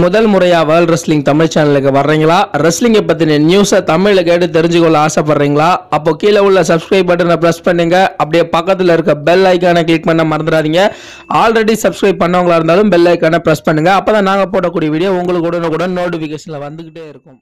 முதல் முறையா world wrestling Tamil சேனலுக்கு வர்றீங்களா ரெஸ்லிங்கை பத்தின நியூஸை தமிழ்ல கேட்டு தெரிஞ்சுக்கொள்ள ஆசைப்படுறீங்களா அப்போ கீழே உள்ள சப்ஸ்கிரைப் பட்டனை பிரஸ் பண்ணுங்க அப்படியே பக்கத்துல இருக்க பெல் ஐக்கானை கிளிக் பண்ண மறந்துடாதீங்க ஆல்ரெடி சப்ஸ்கிரைப் பண்ணவங்களா இருந்தாலும் பெல் ஐக்கானை பிரஸ் பண்ணுங்க அப்பதான் நாங்க போடக்கூடிய வீடியோ உங்களுக்கு உடனுக்குடன் நோட்டிபிகேஷன்ல வந்துகிட்டே இருக்கும்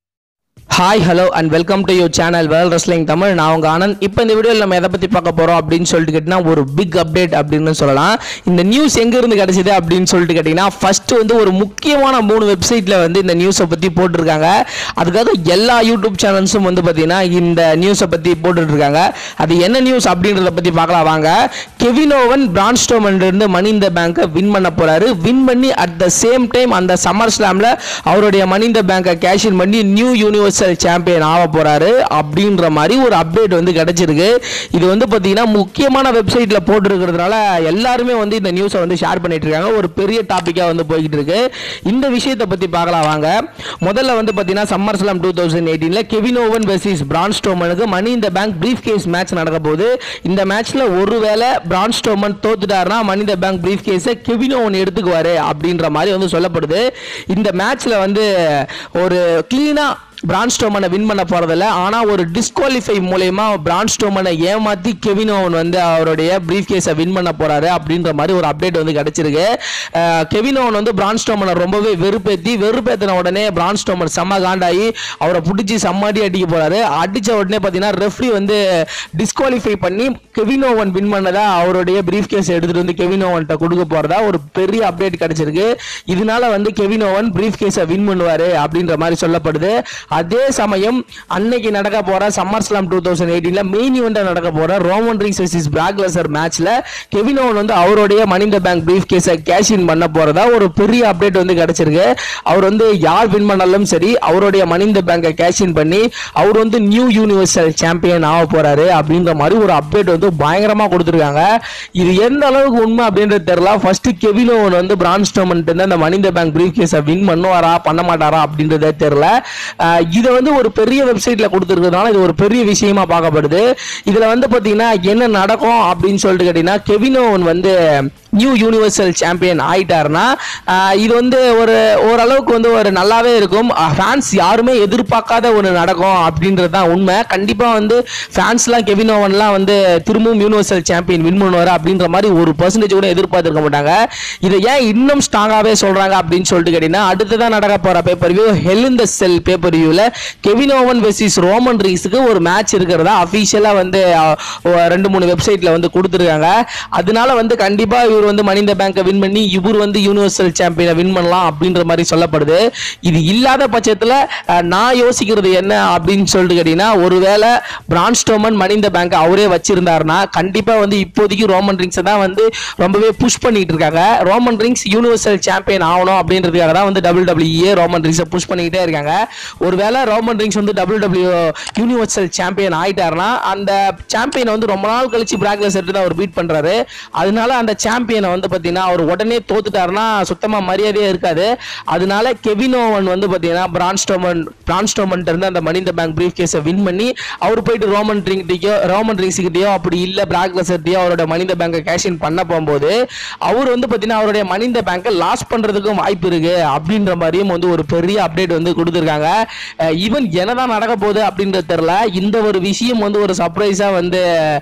hi hello and welcome to your channel Vel wrestling Tamil நான் உங்க ஆனந்த் இப்போ இந்த வீடியோவில் நம்ம எதை பற்றி பார்க்க போகிறோம் அப்படின்னு சொல்லிட்டு கேட்டிங்கன்னா ஒரு பிக் அப்டேட் அப்படின்னு சொல்லலாம் இந்த நியூஸ் எங்கேருந்து கிடைச்சிது அப்படின்னு சொல்லிட்டு கேட்டிங்கன்னா ஃபர்ஸ்ட் வந்து ஒரு முக்கியமான மூணு வெப்சைட்டில் வந்து இந்த நியூஸை பற்றி போட்டிருக்காங்க அதுக்காக எல்லா யூடியூப் சேனல்ஸும் வந்து பார்த்தீங்கன்னா இந்த நியூஸை பற்றி போட்டுட்ருக்காங்க அது என்ன நியூஸ் அப்படின்றத பற்றி பார்க்கலாம் வாங்க கெவினோவன் பிரான்ஸ்டோமன்லேருந்து மணி இந்த பேங்கை வின் பண்ண போகிறாரு வின் பண்ணி அட் த சேம் டைம் அந்த சம்மர் ஸ்லாமில் அவருடைய மணி இந்த பேங்கை கேஷ் இன் பண்ணி நியூ யூனிவர்சல் சாம்பியன் ஆக போறாரு அப்படின்ற மாதிரி ஒரு அப்டேட் வந்து கிடைச்சிருக்கு இது வந்து பார்த்தீங்கன்னா முக்கியமான வெப்சைட்ல போட்டிருக்கிறதுனால எல்லாருமே வந்து இந்த நியூஸை வந்து ஷேர் பண்ணிட்டு இருக்காங்க ஒரு பெரிய டாப்பிக்காக வந்து போய்கிட்டு இருக்கு இந்த விஷயத்தை பத்தி பார்க்கலாம் வாங்க முதல்ல வந்து பார்த்தீங்கன்னா சம்மர் ஸ்லாம் டூ தௌசண்ட் எயிட்டீன்ல கெவின் ஓவன் வெர்சஸ் பிரான் ஸ்டோமனுக்கு money in the bank brief case match நடக்க போகுது இந்த மேட்ச்ல ஒருவேளை பிரான் ஸ்டோமன் தோத்துட்டாருன்னா மணி இந்த பேங்க் பிரீஃப் கேஸை கெவின் ஓவன் எடுத்துக்குவாரு அப்படின்ற மாதிரி வந்து சொல்லப்படுது இந்த மேட்ச்ல வந்து ஒரு கிளீனா பிரான்ஸ்டோமனை வின் பண்ண போறதில்ல ஆனா ஒரு டிஸ்குவாலிஃபை மூலயமா பிரான்ஸ்டோமனை ஏமாத்தி கெவின் ஓவன் வந்து அவருடைய பிரீஃப் கேஸை வின் பண்ண போறாரு அப்படின்ற மாதிரி ஒரு அப்டேட் வந்து கிடைச்சிருக்கு அஹ் கெவின் ஓவன் வந்து பிரான்ஸ்டோமனை ரொம்பவே வெறுப்பேத்தி வெறுப்பேத்தின உடனே பிரான்ஸ்டோமன் செம்ம காண்டாகி அவரை பிடிச்சி செம்மாடி அடிக்க போறாரு அடிச்ச உடனே பார்த்தீங்கன்னா ரெஃப்ரி வந்து டிஸ்குவாலிஃபை பண்ணி கெவின் ஓவன் வின் பண்ணதா அவருடைய பிரீஃப் கேஸ் எடுத்துட்டு வந்து கெவின் ஓவன்ட்ட கொடுக்க போறதா ஒரு பெரிய அப்டேட் கிடைச்சிருக்கு இதனால வந்து கெவின் ஓவன் பிரீஃப் கேஸை வின் பண்ணுவாரு அப்படின்ற மாதிரி சொல்லப்படுது அதே சமயம் அன்னைக்கு நடக்க போற சம்மர் ஸ்லாம் டூ தௌசண்ட் எயிட்டீன்ல மெயின் இவெண்டா நடக்க போற ரோமன் ரீஸ் வர்சஸ் பிராக்லசர் மேட்ச்ல கெவின் ஓவன் வந்து அவருடைய மணிந்த பேங்க் பிரீஃப் கேஸை கேஷ் இன் பண்ண போறதா ஒரு பெரிய அப்டேட் வந்து கிடைச்சிருக்கு அவர் வந்து யார் வின் பண்ணாலும் சரி அவருடைய மணிந்த பேங்கை கேஷ் இன் பண்ணி அவர் வந்து நியூ யூனிவர்சல் சாம்பியன் ஆக போறாரு அப்படின்ற மாதிரி ஒரு அப்டேட் வந்து பயங்கரமா கொடுத்துருக்காங்க இது எந்த அளவுக்கு உண்மை அப்படின்றது தெரியல ஃபர்ஸ்ட் கெவின் ஓவன் வந்து பிரான் ஸ்டோமன் அந்த மணிந்த பேங்க் பிரீஃப் கேஸை வின் பண்ணுவாரா பண்ண மாட்டாரா அப்படின்றதே தெரியல அஹ் இதை வந்து ஒரு பெரிய வெப்சைட்ல கொடுத்துருக்கிறதுனால இது ஒரு பெரிய விஷயமா பார்க்கப்படுது இதுல வந்து பாத்தீங்கன்னா என்ன நடக்கும் அப்படின்னு சொல்லிட்டு கேட்டீங்கன்னா கெவின் ஓவன் வந்து நியூ யூனிவர்சல் சாம்பியன் ஆயிட்டாருன்னா ஆஹ் இது வந்து ஒரு ஓரளவுக்கு வந்து ஒரு நல்லாவே இருக்கும் ஃபேன்ஸ் யாருமே எதிர்பார்க்காத ஒன்று நடக்கும் அப்படின்றது தான் உண்மை கண்டிப்பாக வந்து ஃபேன்ஸ்லாம் கெவின் ஓவன்லாம் வந்து திரும்பவும் யூனிவர்சல் சாம்பியன் வின் பண்ணுவார் அப்படின்ற மாதிரி ஒரு பர்சன்டேஜ் கூட எதிர்பார்த்துருக்க மாட்டாங்க இதை ஏன் இன்னும் ஸ்ட்ராங்காகவே சொல்கிறாங்க அப்படின்னு சொல்லிட்டு கேட்டிங்கன்னா அடுத்ததான் நடக்க போகிற paper view hell in the cell paper வியூவில் கெவின் ஓவன் வெர்சஸ் ரோமன் ரீஸுக்கு ஒரு மேட்ச் இருக்கிறதா அஃபீஷியலாக வந்து அஹ், ஒ- ரெண்டு மூணு வெப்சைட்டில் வந்து கொடுத்துருக்காங்க அதனால வந்து கண்டிப்பாக இவர் வந்து மணிந்த பேங்கை வின் பண்ணி இவர் வந்து யூனிவர்சல் சாம்பியனை வின் பண்ணலாம் அப்படின்ற மாதிரி சொல்லப்படுது இது இல்லாத பட்சத்தில் நான் யோசிக்கிறது என்ன அப்படின்னு சொல்லிட்டு கேட்டீங்கன்னா ஒருவேளை பிரான்ஸ்டோமன் மணிந்த பேங்க் அவரே வச்சிருந்தாருன்னா கண்டிப்பாக வந்து இப்போதைக்கு ரோமன் ரிங்ஸை தான் வந்து ரொம்பவே புஷ் பண்ணிட்டு இருக்காங்க ரோமன் ரிங்ஸ் யூனிவர்சல் சாம்பியன் ஆகணும் அப்படின்றதுக்காக தான் வந்து டபிள்யூ டபிள்யூஏ ரோமன் ரிங்ஸை புஷ் பண்ணிக்கிட்டே இருக்காங்க ஒருவேளை ரோமன் ரிங்ஸ் வந்து டபிள்யூ டபிள்யூ யூனிவர்சல் சாம்பியன் ஆயிட்டாருன்னா அந்த சாம்பியனை வந்து ரொம்ப நாள் கழிச்சு பிராக்லஸ் எடுத்து தான் அவர் பீட் பண்றாரு அதனால அந்த சாம்பியனை வந்து பார்த்தீங்கன்னா அவர் உடனே தோத்துட்டாருன்னா சுத்தமாக மரியாதையே இருக்காது அதனால கெவின் ஓவன் வந்து பார்த்தீங்கன்னா பிரான்ஸ்டோமன் பிரான்ஸ்டோமன் இருந்து அந்த மணிந்த பேங்க் பிரீஃப் கேஸை வின் பண்ணி அவர் போயிட்டு ரோமன் ரிங்கிட்டயோ ரோமன் ரிங்ஸ்கிட்டயோ அப்படி இல்லை பிராக்லஸர்ட்டையோ அவரோட மணிந்த பேங்கை கேஷ் இன் பண்ண போகும்போது அவர் வந்து பார்த்தீங்கன்னா அவருடைய மணிந்த பேங்கை லாஸ் பண்ணுறதுக்கும் வாய்ப்பு இருக்கு அப்படின்ற மாதிரியும் வந்து ஒரு பெரிய அப்டேட் வந்து கொடுத்துருக்காங்க ஈவன் என்னதான் நடக்க போகுது அப்படின்றது தெரியல இந்த ஒரு விஷயம் வந்து ஒரு சர்ப்ரைஸா வந்து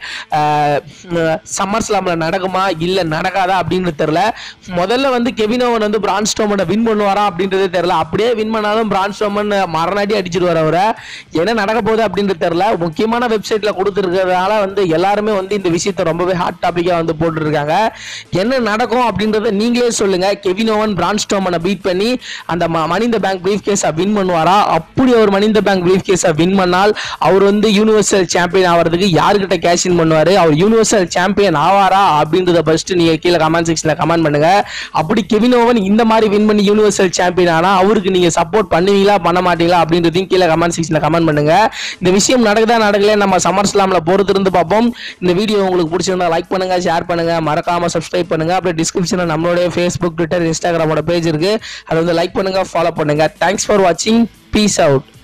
சம்மர் ஸ்லாம்ல நடக்குமா இல்ல நடக்காதா அப்படின்னு தெரியல முதல்ல வந்து கெவின் ஓவன் வந்து பிரான் ஸ்டோமனை வின் பண்ணுவாரா அப்படின்றது தெரியல அப்படியே வின் பண்ணாலும் பிரான் ஸ்டோமன் மரணாடி அடிச்சிடுவார் அவரை என்ன நடக்க போகுது அப்படின்றது தெரியல முக்கியமான வெப்சைட்ல கொடுத்துருக்கிறதுனால வந்து எல்லாருமே வந்து இந்த விஷயத்தை ரொம்பவே ஹாட் டாபிக்கா வந்து போட்டுருக்காங்க என்ன நடக்கும் அப்படின்றத நீங்களே சொல்லுங்க கெவின் ஓவன் பிரான் ஸ்டோமனை பீட் பண்ணி அந்த ம- மணிந்த பேங்க் பிரீஃப் கேஸை வின் பண்ணுவாரா அப்படி அவர் மணிந்த பேங்க் பிரீஃப் கேஸை வின் பண்ணால் அவர் வந்து யூனிவர்சல் சாம்பியன் ஆகிறதுக்கு யார்கிட்ட கேஷ் இன் பண்ணுவாரு அவர் யூனிவர்சல் சாம்பியன் ஆவாரா அப்படின்றத ஃபர்ஸ்ட் நீங்க கீழே கமெண்ட் செக்ஷன்ல கமெண்ட் பண்ணுங்க அப்படி கெவின் ஓவன் இந்த மாதிரி வின் பண்ணி யூனிவர்சல் சாம்பியன் ஆனா அவருக்கு நீங்க சப்போர்ட் பண்ணுவீங்களா பண்ண மாட்டீங்களா அப்படின்றதையும் கீழே கமெண்ட் செக்ஷன்ல கமெண்ட் பண்ணுங்க இந்த விஷயம் நடக்குதா நடக்கல நம்ம சம்மர் ஸ்லாம்ல பொறுத்து இருந்து பார்ப்போம் இந்த வீடியோ உங்களுக்கு பிடிச்சிருந்தா லைக் பண்ணுங்க ஷேர் பண்ணுங்க மறக்காம சப்ஸ்கிரைப் பண்ணுங்க அப்படியே டிஸ்கிரிப்ஷன்ல நம்மளுடைய ஃபேஸ்புக் ட்விட்டர் இன்ஸ்டாகிராமோட பேஜ் இருக்கு அதை வந்து லைக் பண்ணுங்க ஃபாலோ பண்ணுங்க தேங்க்ஸ் ஃபார் வாட்சிங் பீஸ் அவுட்